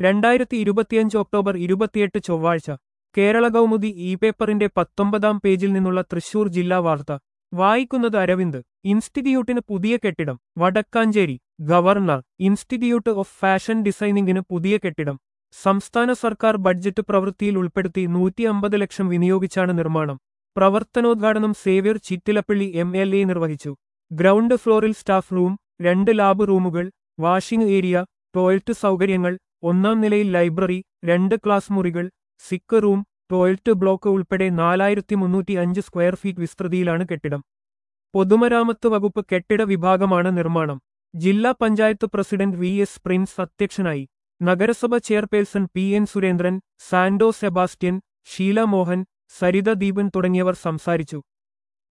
രണ്ടായിരത്തി ഇരുപത്തിയഞ്ച് ഒക്ടോബർ ഇരുപത്തിയെട്ട് ചൊവ്വാഴ്ച കേരള കൗമുദി ഇ പേപ്പറിന്റെ പത്തൊമ്പതാം പേജിൽ നിന്നുള്ള തൃശൂർ ജില്ലാ വാർത്ത വായിക്കുന്നത് അരവിന്ദ് ഇൻസ്റ്റിറ്റ്യൂട്ടിന് പുതിയ കെട്ടിടം Wadakkanchery governor institute of fashion ഡിസൈനിംഗിന് പുതിയ കെട്ടിടം സംസ്ഥാന സർക്കാർ ബഡ്ജറ്റ് പ്രവൃത്തിയിൽ ഉൾപ്പെടുത്തി നൂറ്റി അമ്പത് ലക്ഷം വിനിയോഗിച്ചാണ് നിർമ്മാണം പ്രവർത്തനോദ്ഘാടനം Xavier Chittilappilly M L A നിർവഹിച്ചു ഗ്രൗണ്ട് ഫ്ലോറിൽ സ്റ്റാഫ് റൂം രണ്ട് ലാബ് റൂമുകൾ വാഷിംഗ് ഏരിയ ടോയ്ലറ്റ് സൗകര്യങ്ങൾ ഒന്നാം നിലയിൽ ലൈബ്രറി രണ്ട് ക്ലാസ് മുറികൾ സിക്ക് റൂം ടോയ്ലറ്റ് ബ്ലോക്ക് ഉൾപ്പെടെ നാലായിരത്തി മുന്നൂറ്റി അഞ്ച് സ്ക്വയർ ഫീറ്റ് വിസ്തൃതിയിലാണ് കെട്ടിടം പൊതുമരാമത്ത് വകുപ്പ് കെട്ടിട വിഭാഗമാണ് നിർമ്മാണം ജില്ലാ panchayat president V S Prince അധ്യക്ഷനായി നഗരസഭ chairperson P N Surendran Sando Sebastian Sheela Mohan Saritha Deepan തുടങ്ങിയവർ സംസാരിച്ചു